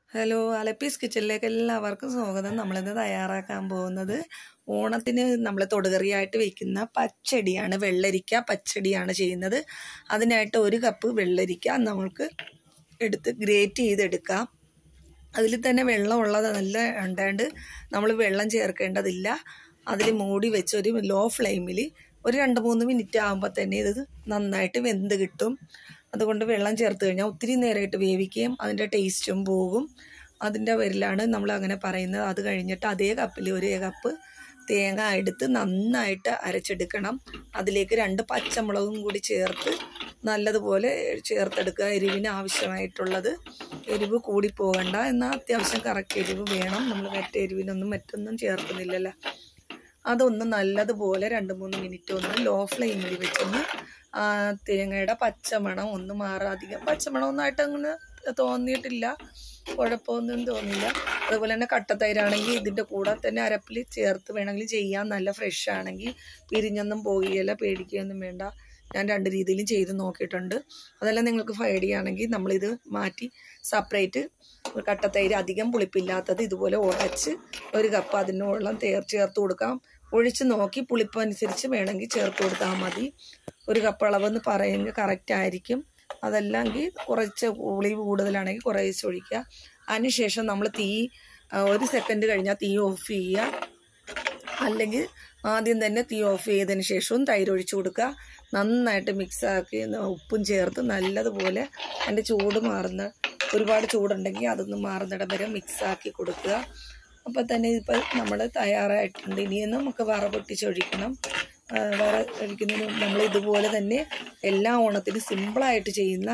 hello അലപ്പീസ് കിച്ചണിലേക്ക് എല്ലാവർക്കും സ്വാഗതം നമ്മളിന്ന് തയ്യാറാക്കാൻ പോകുന്നത് ഓണത്തിന് നമ്മൾ തൊടുകറിയായിട്ട് വെക്കുന്ന പച്ചടിയാണ് വെള്ളരിക്ക പച്ചടിയാണ് ചെയ്യുന്നത് അതിനായിട്ട് ഒരു കപ്പ് വെള്ളരിക്ക നമ്മൾക്ക് എടുത്ത് ഗ്രേറ്റ് ചെയ്തെടുക്കാം അതിൽ തന്നെ വെള്ളം ഉള്ളത് നല്ല ഉണ്ടാണ്ട് നമ്മൾ വെള്ളം ചേർക്കേണ്ടതില്ല അതിൽ മൂടി വെച്ച് ഒരു ലോ ഫ്ലെയിമിൽ ഒരു രണ്ട് മൂന്ന് മിനിറ്റ് ആകുമ്പോൾ തന്നെ ഇത് നന്നായിട്ട് വെന്ത് കിട്ടും അതുകൊണ്ട് വെള്ളം ചേർത്ത് കഴിഞ്ഞാൽ ഒത്തിരി നേരമായിട്ട് വേവിക്കുകയും അതിൻ്റെ ടേസ്റ്റും പോകും അതിൻ്റെ പേരിലാണ് നമ്മൾ അങ്ങനെ പറയുന്നത് അത് കഴിഞ്ഞിട്ട് അതേ കപ്പിൽ ഒരു കപ്പ് തേങ്ങ എടുത്ത് നന്നായിട്ട് അരച്ചെടുക്കണം അതിലേക്ക് രണ്ട് പച്ചമുളകും കൂടി ചേർത്ത് നല്ലതുപോലെ ചേർത്തെടുക്കുക എരിവിന് ആവശ്യമായിട്ടുള്ളത് എരിവ് കൂടി പോകണ്ട എന്നാൽ അത്യാവശ്യം കറക്റ്റ് എരിവ് വേണം നമ്മൾ മറ്റേ എരിവിനൊന്നും മറ്റൊന്നും ചേർക്കുന്നില്ലല്ലോ അതൊന്ന് നല്ലതുപോലെ രണ്ട് മൂന്ന് മിനിറ്റ് ഒന്ന് ലോ ഫ്ലെയിമിൽ വെച്ചൊന്ന് ആ തേങ്ങയുടെ പച്ചമണം ഒന്ന് മാറാം അധികം പച്ചമണം ഒന്നായിട്ട് അങ്ങനെ തോന്നിയിട്ടില്ല കുഴപ്പമൊന്നും തോന്നില്ല അതുപോലെ തന്നെ കട്ടത്തൈരാണെങ്കിൽ ഇതിൻ്റെ കൂടെ തന്നെ അരപ്പിൽ ചേർത്ത് വേണമെങ്കിൽ ചെയ്യാൻ നല്ല ഫ്രഷ് ആണെങ്കിൽ പിരിഞ്ഞൊന്നും പോകുകയില്ല പേടിക്കുകയൊന്നും വേണ്ട ഞാൻ രണ്ട് രീതിയിലും ചെയ്ത് നോക്കിയിട്ടുണ്ട് അതെല്ലാം നിങ്ങൾക്ക് ഫ്രൈഡ് ചെയ്യുകയാണെങ്കിൽ നമ്മളിത് മാറ്റി സെപ്പറേറ്റ് കട്ടത്തൈര് അധികം പുളിപ്പില്ലാത്തത് ഇതുപോലെ ഉടച്ച് ഒരു കപ്പ് അതിന് വെള്ളം തേർ ചേർത്ത് കൊടുക്കാം ഒഴിച്ച് നോക്കി പുളിപ്പ് അനുസരിച്ച് വേണമെങ്കിൽ ചേർത്ത് കൊടുത്താൽ മതി ഒരു കപ്പ് അളവെന്ന് പറയുന്നത് കറക്റ്റ് ആയിരിക്കും അതല്ലെങ്കിൽ കുറച്ച് പുളി കൂടുതലാണെങ്കിൽ കുറേശ്ശെ ഒഴിക്കുക അതിനുശേഷം നമ്മൾ തീ ഒരു സെക്കൻഡ് കഴിഞ്ഞാൽ തീ ഓഫ് ചെയ്യുക അല്ലെങ്കിൽ ആദ്യം തന്നെ തീ ഓഫ് ചെയ്തതിന് ശേഷവും തൈര് ഒഴിച്ചു കൊടുക്കുക നന്നായിട്ട് മിക്സാക്കി ഉപ്പും ചേർത്ത് നല്ലതുപോലെ അതിൻ്റെ ചൂട് മാറുന്ന ഒരുപാട് ചൂടുണ്ടെങ്കിൽ അതൊന്ന് മാറുന്നിടം വരെ മിക്സാക്കി കൊടുക്കുക അപ്പോൾ തന്നെ ഇപ്പോൾ നമ്മൾ തയ്യാറായിട്ടുണ്ട് ഇനിയും നമുക്ക് വറ പൊട്ടിച്ചൊഴിക്കണം വറ ഒഴിക്കുന്നതിന് നമ്മൾ ഇതുപോലെ തന്നെ എല്ലാ ഓണത്തിനും സിമ്പിളായിട്ട് ചെയ്യുന്ന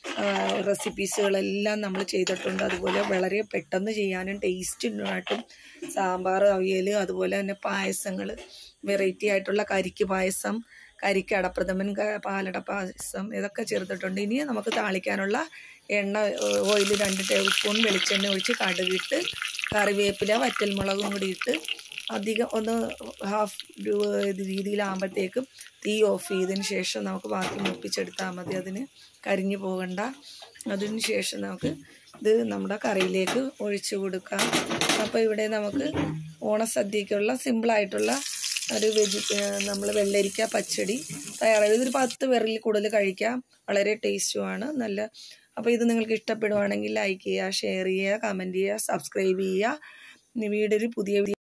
റെസിപ്പീസുകളെല്ലാം നമ്മൾ ചെയ്തിട്ടുണ്ട് അതുപോലെ വളരെ പെട്ടെന്ന് ചെയ്യാനും ടേസ്റ്റിനായിട്ടും സാമ്പാർ അവിയൽ അതുപോലെ തന്നെ പായസങ്ങൾ വെറൈറ്റി ആയിട്ടുള്ള കരിക്ക് പായസം കരിക്ക് അടപ്രഥമൻ പാലട പായസം ഇതൊക്കെ ചേർത്തിട്ടുണ്ട് ഇനി നമുക്ക് താളിക്കാനുള്ള എണ്ണ ഓയിൽ രണ്ട് ടേബിൾ സ്പൂൺ വെളിച്ചെണ്ണ ഒഴിച്ച് കടുകിട്ട് കറിവേപ്പില വറ്റൽമുളകും കൂടി ഇട്ട് അധികം ഒന്ന് ഹാഫ് രീതിയിലാകുമ്പോഴത്തേക്കും തീ ഓഫ് ചെയ്തതിന് ശേഷം നമുക്ക് ബാക്കി മുപ്പിച്ചെടുത്താൽ മതി അതിന് കരിഞ്ഞു പോകണ്ട അതിന് ശേഷം നമുക്ക് ഇത് നമ്മുടെ കറിയിലേക്ക് ഒഴിച്ചു കൊടുക്കാം അപ്പോൾ ഇവിടെ നമുക്ക് ഓണസദ്യക്കുള്ള സിമ്പിളായിട്ടുള്ള ഒരു വെജി നമ്മൾ വെള്ളരിക്ക പച്ചടി തയ്യാറായി ഇതൊരു പത്ത് പേരിൽ കൂടുതൽ കഴിക്കാം വളരെ ടേസ്റ്റുമാണ് നല്ല അപ്പോൾ ഇത് നിങ്ങൾക്ക് ഇഷ്ടപ്പെടുവാണെങ്കിൽ ലൈക്ക് ചെയ്യുക ഷെയർ ചെയ്യുക കമൻറ്റ് ചെയ്യുക സബ്സ്ക്രൈബ് ചെയ്യുക വീടൊരു പുതിയ